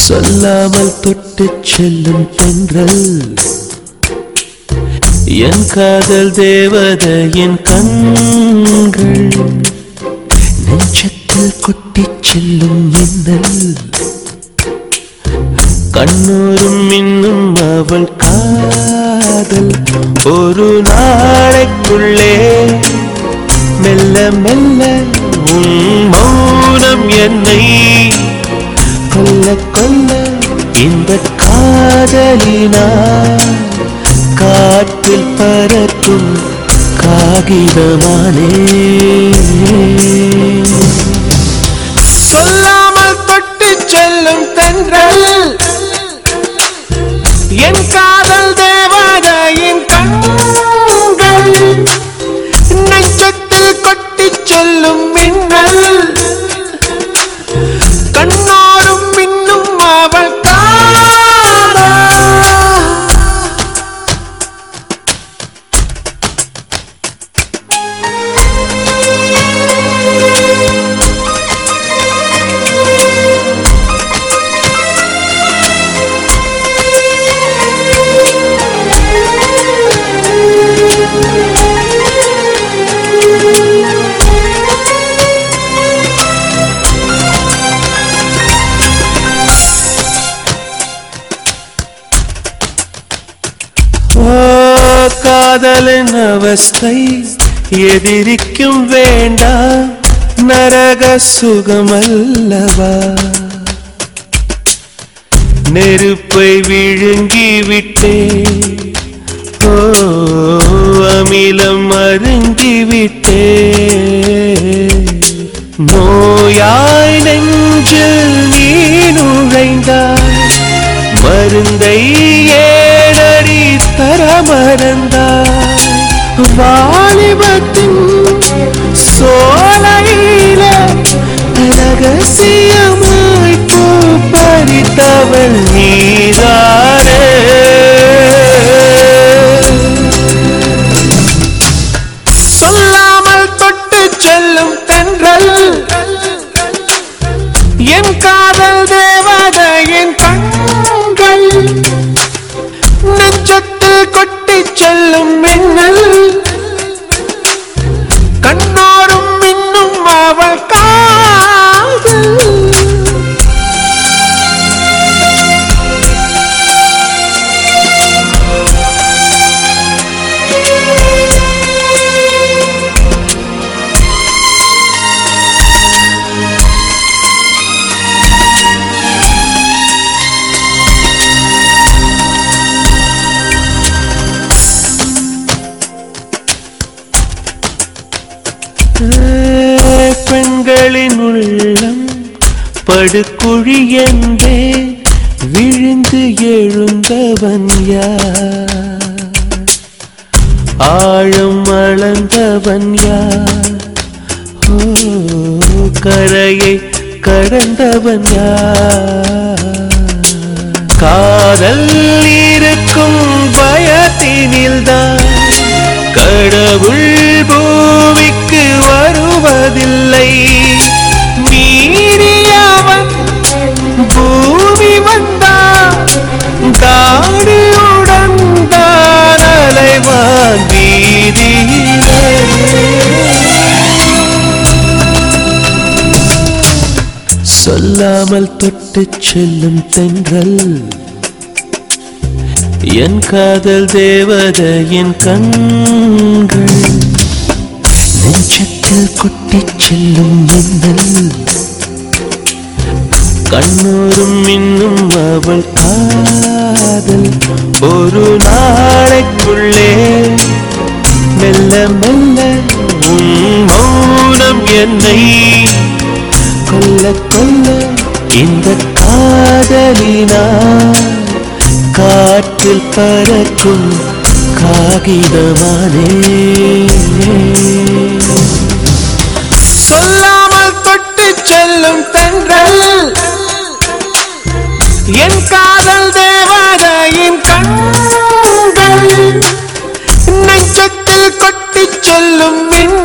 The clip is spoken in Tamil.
சொல்லாமல் தொட்டு செல்லும் தென்றல் என் காதல் தேவதையின் கண்கள் நெஞ்சத்தில் கொட்டிச் செல்லும் மின்னல் கண்ணூரும் இன்னும் அவள் காதல் ஒரு நாளைக்குள்ளே மெல்ல மெல்ல உன் மௌனம் என்னை கொல்ல கொல்ல இந்த காதலினால் காற்றில் பறக்கும் காகிதமானே சொல்லாமல் தொட்டு செல்லும் தென்றல் என் காதல் தேவதையின் கண்கள் நெஞ்சத்தில் கொட்டிச் செல்லும் மின்னல் கண்ணோரும் மின்னும் அவள் காதல் ஓ காதலின் அவஸ்தை எதிரிக்கும் வேண்டாம் நரக சுகமல்லவா நெருப்பை விழுங்கி விட்டே ஓ அமிலம் அருங்கி விட்டே நோயாய் நெஞ்சில் நீ நுழைந்தாய் மருந்தை ஏடடி தர மறந்தாய் வாலிபத்தின் சோலையில ரகசியமாய் பூ பறித்தவள் நீதானே சொல்லாமல் தொட்டு செல்லும் தென்றல் என் காதல் தேவதையின் கண்கள் நெஞ்சத்தில் கொட்டிச் செல்லும் மின்னல் கண்ணோரும் மின்னும் அவள் காதல் பெண்களின் உள்ளம் படுக்குழி என்றே விழுந்து எழுந்தவன் யார் ஆழம் அளந்தவன் யார் ஓ கரையை கடந்தவன் யார் காதல் இருக்கும் பயத்தினில்தான் கடவுள் பூமிக்கு வருவதில்லை மீறியவன் பூமி வந்தான் காடியுடன் தான் அலைவான் வீதியிலே சொல்லாமல் தொட்டுச் செல்லும் தென்றல் என் காதல் தேவதையின் கண்கள் நெஞ்சத்தில் கொட்டிச் செல்லும் மின்னல் கண்ணூரும் இன்னும் அவள் காதல் ஒரு நாளைக்குள்ளே மெல்ல மெல்ல உன் மௌனம் என்னை கொல்ல கொல்ல இந்த காதலினால் காற்றில் பறக்கும் காகிதமானே சொல்லாமல் தொட்டு செல்லும் தென்றல் என் காதல் தேவதையின் கண்கள் நெஞ்சத்தில் கொட்டிச் செல்லும் மின்னல்